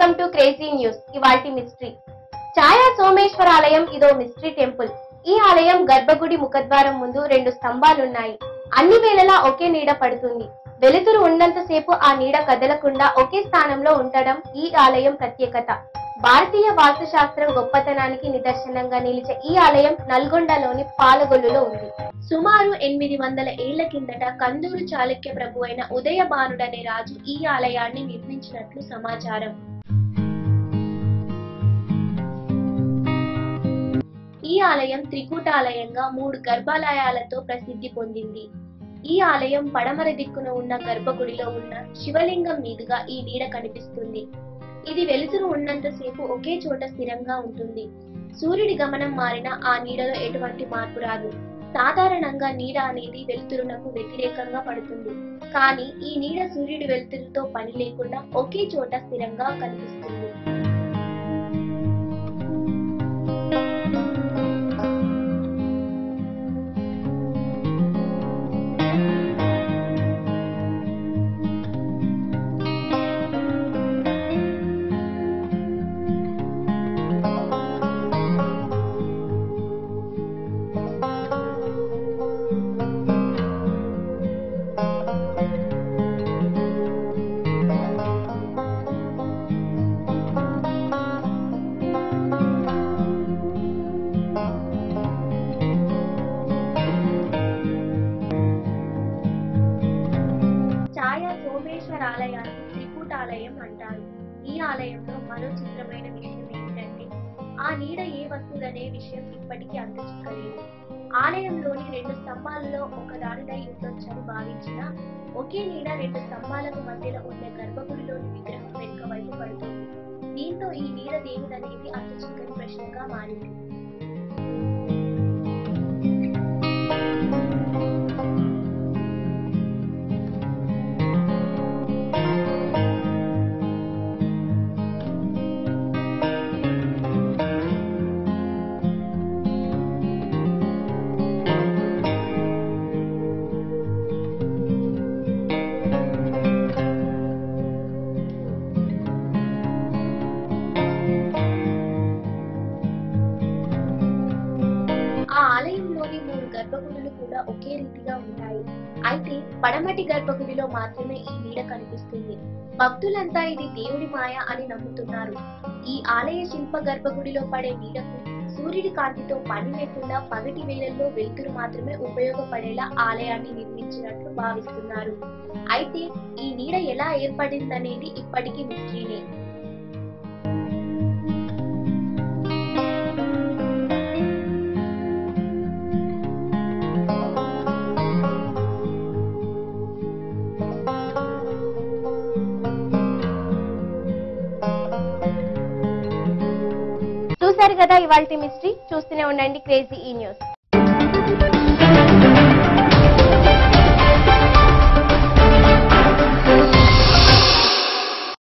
welcome to crazy news ఇవాల్టి mystery Chaya Someshwara ఆలయం ఇదో మిస్టరీ టెంపుల్ ఈ ఆలయం గర్భగుడి ముఖద్వారం ముందు రెండు స్తంభాలున్నాయి అన్ని వేళలా ఒకే నీడ పడుతుంది వెలుతురు ఉన్నంతసేపు ఆ నీడ కదలకుండా ఒకే స్థానంలో ఉండడం ఈ ఆలయం ప్రత్యేకత భారతీయ వాస్తుశాస్త్రం గొప్పతనానికి నిదర్శనంగా నిలిచే ఈ ఆలయం నల్గొండలోని పాలగొల్లులో ఉంది సుమారు ఎనిమిది వందల ఏళ్ల కిందట కందూరు చాళుక్య ప్రభు అయిన ఉదయభానుడనే రాజు ఈ ఆలయాన్ని నిర్మించినట్లు సమాచారం ఈ ఆలయం త్రికూటాలయంగా మూడు గర్భాలయాలతో ప్రసిద్ధి పొందింది ఈ ఆలయం పడమర దిక్కున ఉన్న గర్భగుడిలో ఉన్న శివలింగం మీదుగా ఈ నీడ కనిపిస్తుంది ఇది వెలుతురు ఉన్నంతసేపు ఒకే చోట స్థిరంగా ఉంటుంది సూర్యుడి గమనం మారినా ఆ నీడలో ఎటువంటి మార్పు రాదు సాధారణంగా నీడ అనేది వెలుతురునకు వ్యతిరేకంగా పడుతుంది కానీ ఈ నీడ సూర్యుడి వెలుతురుతో పని లేకుండా ఒకే చోట స్థిరంగా కనిపిస్తుంది ఛాయా సోమేశ్వర ఆలయాన్ని త్రికూటాలయం అంటారు ఈ ఆలయంలో మరో చిత్రమైన విషయం ఏమిటంటే ఆ నీడ ఏ వస్తువులనే విషయం ఇప్పటికీ అంతుచిక్కలేదు ఆలయంలోని రెండు స్తంభాలలో ఒక దానిదై ఉండొచ్చని భావించిన ఒకే నీడ రెండు స్తంభాలకు మధ్యలో ఉండే గర్భగుడిలోని విగ్రహం వెనుక వైపు పడుతుంది దీంతో ఈ నీడ దేవుడనేది అంతుచిక్కని ప్రశ్నగా మారింది ఆ ఆలయంలోని మూడు గర్భగుడులు కూడా ఒకే రీతిగా ఉంటాయి అయితే పడమటి గర్భగుడిలో మాత్రమే ఈ నీడ కనిపిస్తుంది భక్తులంతా ఇది దేవుడి మాయ అని నమ్ముతున్నారు ఈ ఆలయ శిల్ప గర్భగుడిలో పడే నీడకు సూర్యుడి కాంతితో పని లేకుండా పగటి వేళల్లో వెలుతురు మాత్రమే ఉపయోగపడేలా ఆలయాన్ని నిర్మించినట్లు భావిస్తున్నారు అయితే ఈ నీడ ఎలా ఏర్పడిందనేది ఇప్పటికీ మిస్టరీనే చూసారు కదా ఇవాళ మిస్టరీ చూస్తూనే ఉండండి క్రేజీ ఈ న్యూస్